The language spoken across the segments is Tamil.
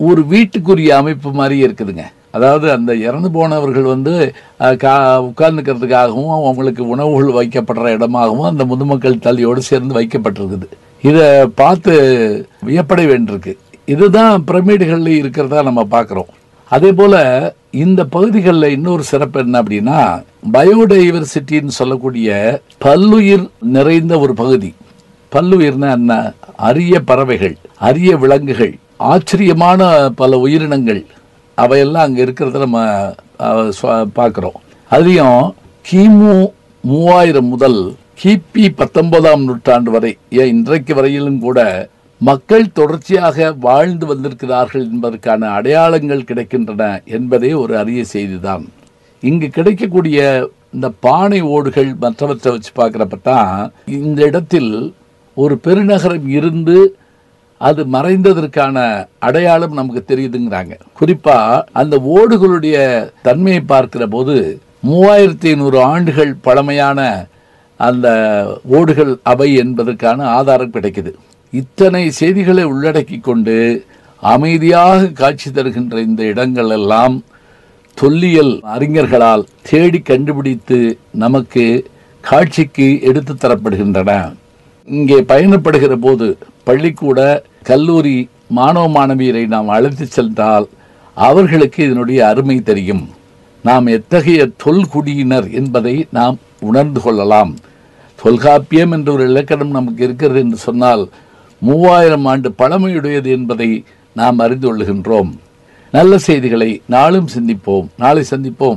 ஒரு வீட்டுக்குரிய அமைப்பு மாதிரி இருக்குதுங்க அதாவது அந்த இறந்து போனவர்கள் வந்து அஹ், கா உட்கார்ந்துக்கிறதுக்காகவும் அவங்களுக்கு உணவுகள் வைக்கப்படுற இடமாகவும் அந்த முதுமக்கள் தள்ளியோடு சேர்ந்து வைக்கப்பட்டிருக்குது இதை பார்த்து வியப்படை வேண்டியிருக்கு இதுதான் பிரமிடுகளில் இருக்கிறதா நம்ம பார்க்குறோம் அதே போல இந்த பகுதிகளில் இன்னொரு சிறப்பு என்ன அப்படின்னா பயோடைவர்சிட்டின்னு சொல்லக்கூடிய பல்லுயிர் நிறைந்த ஒரு பகுதி பல்லுயிர்னா என்ன அரிய பறவைகள் அரிய விலங்குகள் ஆச்சரியமான பல உயிரினங்கள் அவையெல்லாம் அங்கே இருக்கிறத நம்ம அஹ், சுவ- பார்க்கிறோம் அதுலேயும் கிமு மூவாயிரம் முதல் கிபி பத்தொன்பதாம் நூற்றாண்டு வரை ஏன் இன்றைக்கு வரையிலும் கூட மக்கள் தொடர்ச்சியாக வாழ்ந்து வந்திருக்கிறார்கள் என்பதற்கான அடையாளங்கள் கிடைக்கின்றன என்பதே ஒரு அரிய செய்திதான் இங்கு கிடைக்கக்கூடிய இந்த பானை ஓடுகள் மற்றவற்றை வச்சு பார்க்குறப்ப தான் இந்த இடத்தில் ஒரு பெருநகரம் இருந்து அது மறைந்ததற்கான அடையாளம் நமக்கு தெரியுதுங்கிறாங்க குறிப்பா அந்த ஓடுகளுடைய தன்மையை பார்க்கிற போது மூவாயிரத்தி ஐநூறு ஆண்டுகள் பழமையான அந்த ஓடுகள் அவை என்பதற்கான ஆதாரம் கிடைக்குது இத்தனை செய்திகளை உள்ளடக்கி கொண்டு அமைதியாக காட்சி தருகின்ற இந்த இடங்கள் எல்லாம் தொல்லியல் அறிஞர்களால் தேடி கண்டுபிடித்து நமக்கு காட்சிக்கு எடுத்து தரப்படுகின்றன இங்கே பயணப்படுகிற போது பள்ளிக்கூட கல்லூரி மாணவ மாணவியரை நாம் அழைத்து சென்றால் அவர்களுக்கு இதனுடைய அருமை தெரியும் நாம் எத்தகைய தொல்குடியினர் என்பதை நாம் உணர்ந்து கொள்ளலாம் தொல்காப்பியம் என்ற ஒரு இலக்கணம் நமக்கு இருக்கிறது என்று சொன்னால் மூவாயிரம் ஆண்டு பழமையுடையது என்பதை நாம் அறிந்து கொள்ளுகின்றோம் நல்ல செய்திகளை நாளும் சிந்திப்போம் நாளை சந்திப்போம்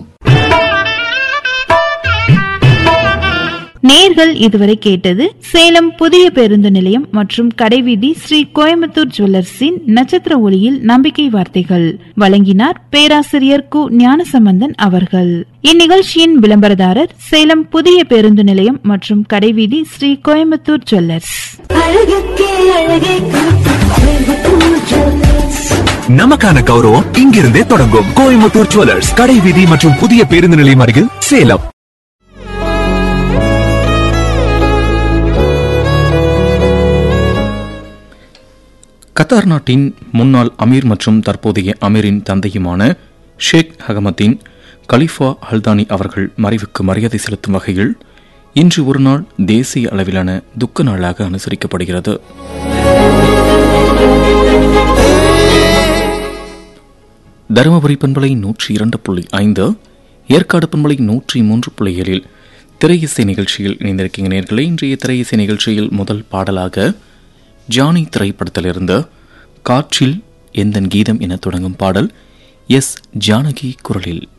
நேர்கள் இதுவரை கேட்டது சேலம் புதிய பேருந்து நிலையம் மற்றும் கடைவீதி ஸ்ரீ கோயம்புத்தூர் ஜுவல்லர்ஸின் நட்சத்திர ஒளியில் நம்பிக்கை வார்த்தைகள் வழங்கினார் பேராசிரியர் கு ஞானசம்பந்தன் அவர்கள் இந்நிகழ்ச்சியின் விளம்பரதாரர் சேலம் புதிய பேருந்து நிலையம் மற்றும் கடைவீதி ஸ்ரீ கோயம்புத்தூர் ஜுவல்லர்ஸ் அழகுக்கே அழகே கோயம்புத்தூர் ஜுவல்லர்ஸ் நமக்கான கௌரவம் இங்கிருந்தே தொடங்கும் கோயம்புத்தூர் ஜுவல்லர்ஸ் கடை வீதி மற்றும் புதிய பேருந்து நிலையம் அருகில் சேலம் கத்தார் நாட்டின் முன்னாள் அமீர் மற்றும் தற்போதைய அமீரின் தந்தையுமான ஷேக் அகமதின் கலிஃபா ஹல்தானி அவர்கள் மறைவுக்கு மரியாதை செலுத்தும் வகையில் இன்று ஒரு நாள் தேசிய அளவிலான துக்க நாளாக அனுசரிக்கப்படுகிறது தருமபுரி பண்பலை நூற்றி இரண்டு புள்ளி ஐந்து ஏற்காடு பண்பலை நூற்றி மூன்று புள்ளி ஏழில் திரையிசை நிகழ்ச்சியில் இணைந்திருக்கீங்க நேர்களே இன்றைய திரையிசை நிகழ்ச்சியில் முதல் பாடலாக ஜானி திரைப்படத்திலிருந்து காற்றில் எந்தன் கீதம் என தொடங்கும் பாடல் எஸ் ஜானகி குரலில்